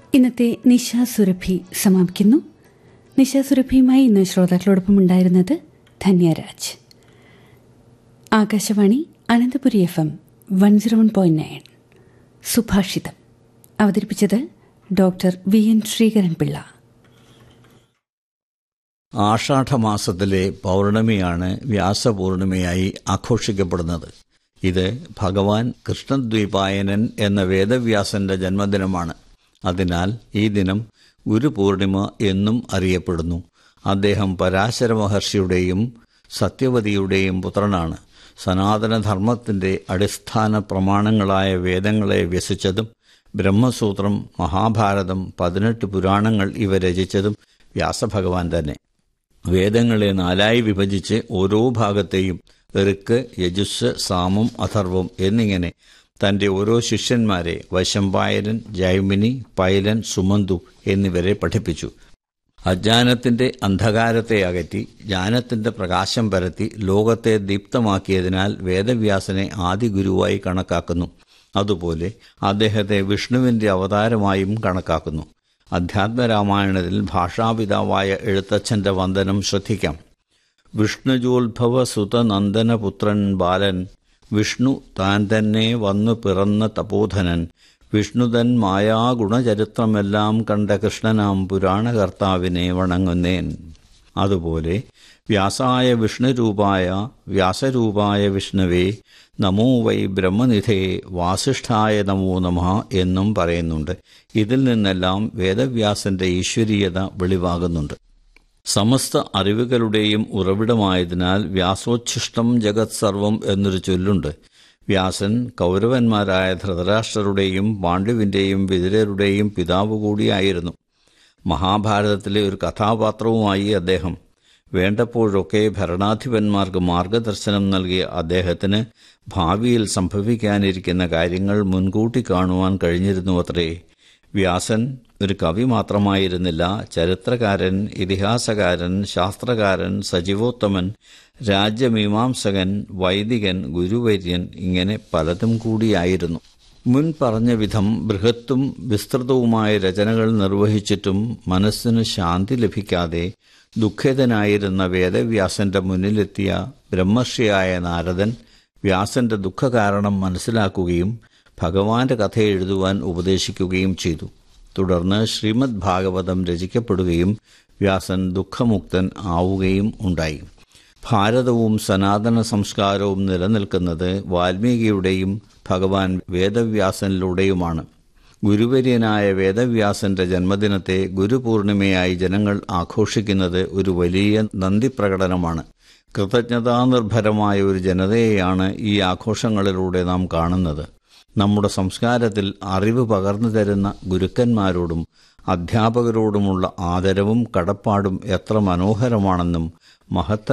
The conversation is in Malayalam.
ഇന്നത്തെ നിശ സുരഭി സമാപിക്കുന്നു നിശ സുരഭിയുമായി ഇന്ന് ശ്രോതാക്കളോടൊപ്പം ഉണ്ടായിരുന്നത് Dhanyaraj Akashvani Ananthapuri F M one zero one point nine സുഭാഷിതം അവതരിപ്പിച്ചത് ഡോക്ടർ വി എൻ ശ്രീകരൻപിള്ള ആഷാഢമാസത്തിലെ പൗർണമിയാണ് വ്യാസപൂർണിമയായി ആഘോഷിക്കപ്പെടുന്നത് ഇത് ഭഗവാൻ കൃഷ്ണദ്വീപായനൻ എന്ന വേദവ്യാസന്റെ ജന്മദിനമാണ് അതിനാൽ ഈ ദിനം ഗുരുപൂർണിമ എന്നും അറിയപ്പെടുന്നു അദ്ദേഹം പരാശര മഹർഷിയുടെയും സത്യവതിയുടെയും പുത്രനാണ് സനാതനധർമ്മത്തിന്റെ അടിസ്ഥാന പ്രമാണങ്ങളായ വേദങ്ങളെ വ്യസിച്ചതും ബ്രഹ്മസൂത്രം മഹാഭാരതം പതിനെട്ട് പുരാണങ്ങൾ ഇവ രചിച്ചതും വ്യാസഭഗവാൻ തന്നെ വേദങ്ങളെ നാലായി വിഭജിച്ച് ഓരോ ഭാഗത്തെയും ഋക്ക് യജുസ് സാമം അഥർവം എന്നിങ്ങനെ തന്റെ ഓരോ ശിഷ്യന്മാരെ വശമ്പായരൻ ജൈമിനി പൈലൻ സുമന്തു എന്നിവരെ പഠിപ്പിച്ചു അജ്ഞാനത്തിന്റെ അന്ധകാരത്തെ അകറ്റി ജ്ഞാനത്തിന്റെ പ്രകാശം പരത്തി ലോകത്തെ ദീപ്തമാക്കിയതിനാൽ വേദവ്യാസനെ ആദി ഗുരുവായി കണക്കാക്കുന്നു അതുപോലെ അദ്ദേഹത്തെ വിഷ്ണുവിന്റെ അവതാരമായും കണക്കാക്കുന്നു അധ്യാത്മരാമായണത്തിൽ ഭാഷാപിതാവായ എഴുത്തച്ഛന്റെ വന്ദനം ശ്രദ്ധിക്കാം വിഷ്ണുജോത്ഭവ സുതനന്ദനപുത്രൻ ബാലൻ വിഷ്ണു താൻ തന്നെ വന്നു പിറന്ന തപോധനൻ വിഷ്ണുതൻ മായാഗുണചരിത്രമെല്ലാം കണ്ട കൃഷ്ണനാം പുരാണകർത്താവിനെ വണങ്ങുന്നേൻ അതുപോലെ വ്യാസായ വിഷ്ണുരൂപായ വ്യാസരൂപായ വിഷ്ണുവേ നമോ വൈ ബ്രഹ്മനിധേ വാസിഷ്ഠായ നമോ നമ എന്നും പറയുന്നുണ്ട് ഇതിൽ നിന്നെല്ലാം വേദവ്യാസന്റെ ഈശ്വരീയത വെളിവാകുന്നുണ്ട് സമസ്ത അറിവുകളുടെയും ഉറവിടമായതിനാൽ വ്യാസോച്ഛിഷ്ടം ജഗത് സർവം എന്നൊരു ചൊല്ലുണ്ട് വ്യാസൻ കൗരവന്മാരായ ധൃതരാഷ്ട്രരുടെയും പാണ്ഡുവിന്റെയും വിതുരരുടെയും പിതാവ് കൂടിയായിരുന്നു മഹാഭാരതത്തിലെ ഒരു കഥാപാത്രവുമായി അദ്ദേഹം വേണ്ടപ്പോഴൊക്കെ ഭരണാധിപന്മാർക്ക് മാർഗദർശനം നൽകിയ അദ്ദേഹത്തിന് ഭാവിയിൽ സംഭവിക്കാനിരിക്കുന്ന കാര്യങ്ങൾ മുൻകൂട്ടി കാണുവാൻ കഴിഞ്ഞിരുന്നുവത്രേ വ്യാസൻ ഒരു കവി മാത്രമായിരുന്നില്ല ചരിത്രകാരൻ ഇതിഹാസകാരൻ ശാസ്ത്രകാരൻ സജീവോത്തമൻ രാജ്യമീമാംസകൻ വൈദികൻ ഗുരുവര്യൻ ഇങ്ങനെ പലതും കൂടിയായിരുന്നു മുൻ പറഞ്ഞ വിധം ബൃഹത്തും വിസ്തൃതവുമായ രചനകൾ നിർവഹിച്ചിട്ടും മനസ്സിന് ശാന്തി ലഭിക്കാതെ ദുഃഖിതനായിരുന്ന വേദവ്യാസന്റെ മുന്നിലെത്തിയ ബ്രഹ്മർഷിയായ നാരദൻ വ്യാസന്റെ ദുഃഖകാരണം മനസ്സിലാക്കുകയും ഭഗവാന്റെ കഥ എഴുതുവാൻ ഉപദേശിക്കുകയും ചെയ്തു തുടർന്ന് ശ്രീമദ് ഭാഗവതം രചിക്കപ്പെടുകയും വ്യാസൻ ദുഃഖമുക്തൻ ആവുകയും ഉണ്ടായി ഭാരതവും സനാതന സംസ്കാരവും നിലനിൽക്കുന്നത് വാൽമീകിയുടെയും ഭഗവാൻ വേദവ്യാസനിലൂടെയുമാണ് ഗുരുവര്യനായ വേദവ്യാസന്റെ ജന്മദിനത്തെ ഗുരുപൂർണിമയായി ജനങ്ങൾ ആഘോഷിക്കുന്നത് ഒരു വലിയ നന്ദിപ്രകടനമാണ് കൃതജ്ഞതാനിർഭരമായ ഒരു ജനതയെയാണ് ഈ ആഘോഷങ്ങളിലൂടെ നാം കാണുന്നത് നമ്മുടെ സംസ്കാരത്തിൽ അറിവ് പകർന്നു തരുന്ന ഗുരുക്കന്മാരോടും അധ്യാപകരോടുമുള്ള ആദരവും കടപ്പാടും എത്ര മനോഹരമാണെന്നും മഹത്തര